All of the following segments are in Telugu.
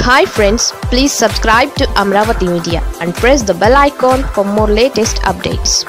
hi friends please subscribe to Amaravati media and press the bell icon for more latest updates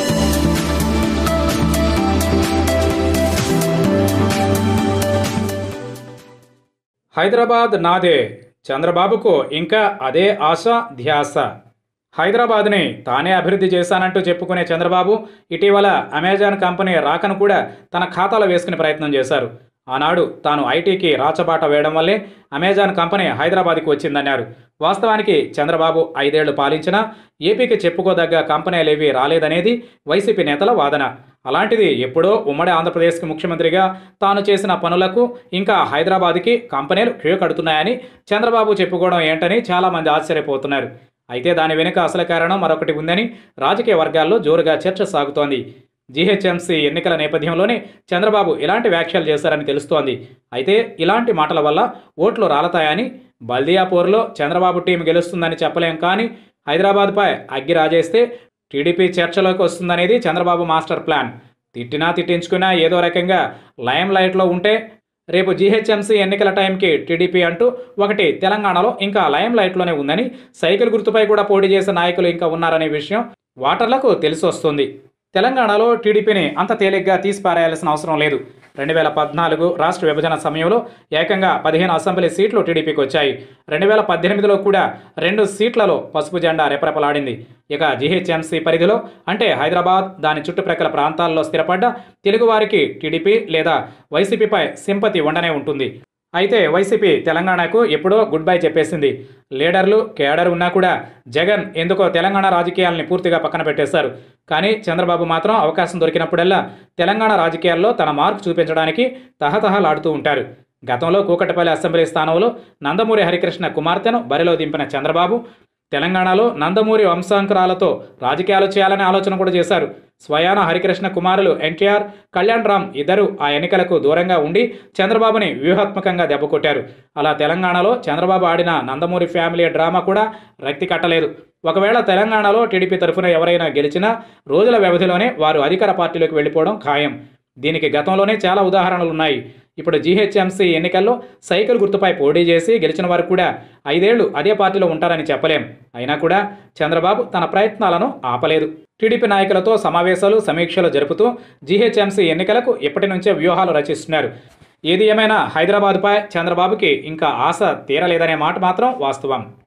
Hyderabad నాదే చంద్రబాబుకు ఇంకా అదే ఆశ ధ్యాస హైదరాబాద్ని తానే అభివృద్ధి చేశానంటూ చెప్పుకునే చంద్రబాబు ఇటీవల అమెజాన్ కంపెనీ రాకను కూడా తన ఖాతాలో వేసుకునే ప్రయత్నం చేశారు ఆనాడు తాను ఐటీకి రాచబాట వేయడం వల్లే అమెజాన్ కంపెనీ హైదరాబాద్కి వచ్చిందన్నారు వాస్తవానికి చంద్రబాబు ఐదేళ్లు పాలించినా ఏపీకి చెప్పుకోదగ్గ కంపెనీలేవి రాలేదనేది వైసీపీ నేతల వాదన అలాంటిది ఎప్పుడో ఉమ్మడి ఆంధ్రప్రదేశ్కి ముఖ్యమంత్రిగా తాను చేసిన పనులకు ఇంకా హైదరాబాద్కి కంపెనీలు క్యూ కడుతున్నాయని చంద్రబాబు చెప్పుకోవడం ఏంటని చాలామంది ఆశ్చర్యపోతున్నారు అయితే దాని వెనుక అసలు కారణం మరొకటి ఉందని రాజకీయ వర్గాల్లో జోరుగా చర్చ సాగుతోంది జీహెచ్ఎంసీ ఎన్నికల నేపథ్యంలోనే చంద్రబాబు ఇలాంటి వ్యాఖ్యలు చేశారని తెలుస్తోంది అయితే ఇలాంటి మాటల వల్ల ఓట్లు రాలతాయని బల్దియాపూర్లో చంద్రబాబు టీం గెలుస్తుందని చెప్పలేం కానీ హైదరాబాద్పై అగ్గి రాజేస్తే టీడీపీ చర్చలోకి వస్తుందనేది చంద్రబాబు మాస్టర్ ప్లాన్ తిట్టినా తిట్టించుకున్నా ఏదో రకంగా లైమ్ లైట్లో ఉంటే రేపు జీహెచ్ఎంసీ ఎన్నికల టైంకి టీడీపీ అంటూ ఒకటి తెలంగాణలో ఇంకా లైమ్ లైట్లోనే ఉందని సైకిల్ గుర్తుపై కూడా పోటీ చేసే నాయకులు ఇంకా ఉన్నారనే విషయం వాటర్లకు తెలిసి వస్తుంది తెలంగాణలో టీడీపీని అంత తేలిగ్గా తీసిపారేయాల్సిన అవసరం లేదు రెండు వేల పద్నాలుగు రాష్ట్ర విభజన సమయంలో ఏకంగా పదిహేను అసెంబ్లీ సీట్లు టీడీపీకి వచ్చాయి రెండు వేల పద్దెనిమిదిలో కూడా రెండు సీట్లలో పసుపు జెండా రెపరెపలాడింది ఇక జీహెచ్ఎంసీ పరిధిలో అంటే హైదరాబాద్ దాని చుట్టుప్రక్కల ప్రాంతాల్లో స్థిరపడ్డ తెలుగువారికి టీడీపీ లేదా వైసీపీపై సింపతి ఉండనే ఉంటుంది అయితే వైసీపీ తెలంగాణకు ఎప్పుడో గుడ్ బై చెప్పేసింది లీడర్లు కేడర్ ఉన్నా కూడా జగన్ ఎందుకో తెలంగాణ రాజకీయాలని పూర్తిగా పక్కన పెట్టేశారు కానీ చంద్రబాబు మాత్రం అవకాశం దొరికినప్పుడల్లా తెలంగాణ రాజకీయాల్లో తన మార్కు చూపించడానికి తహతహలాడుతూ ఉంటారు గతంలో కూకటపల్లి అసెంబ్లీ స్థానంలో నందమూరి హరికృష్ణ కుమార్తెను బరిలో దింపిన చంద్రబాబు తెలంగాణలో నందమూరి వంశాంకురాలతో రాజకీయాలు చేయాలనే ఆలోచన కూడా చేశారు స్వయాన హరికృష్ణ కుమారులు ఎన్టీఆర్ కళ్యాణ్ రామ్ ఇద్దరు ఆ ఎన్నికలకు దూరంగా ఉండి చంద్రబాబుని వ్యూహాత్మకంగా దెబ్బకొట్టారు అలా తెలంగాణలో చంద్రబాబు ఆడిన నందమూరి ఫ్యామిలీ డ్రామా కూడా రక్తి కట్టలేదు ఒకవేళ తెలంగాణలో టీడీపీ తరఫున ఎవరైనా గెలిచినా రోజుల వ్యవధిలోనే వారు అధికార పార్టీలోకి వెళ్ళిపోవడం ఖాయం దీనికి గతంలోనే చాలా ఉదాహరణలు ఉన్నాయి ఇప్పుడు జీహెచ్ఎంసీ ఎన్నికల్లో సైకిల్ గుర్తుపై పోటీ చేసి గెలిచిన వారు కూడా ఐదేళ్లు అదే పార్టీలో ఉంటారని చెప్పలేం అయినా కూడా చంద్రబాబు తన ప్రయత్నాలను ఆపలేదు టీడీపీ నాయకులతో సమావేశాలు సమీక్షలు జరుపుతూ జీహెచ్ఎంసీ ఎన్నికలకు ఇప్పటి నుంచే వ్యూహాలు రచిస్తున్నారు ఏది ఏమైనా హైదరాబాద్పై చంద్రబాబుకి ఇంకా ఆశ తీరలేదనే మాట మాత్రం వాస్తవం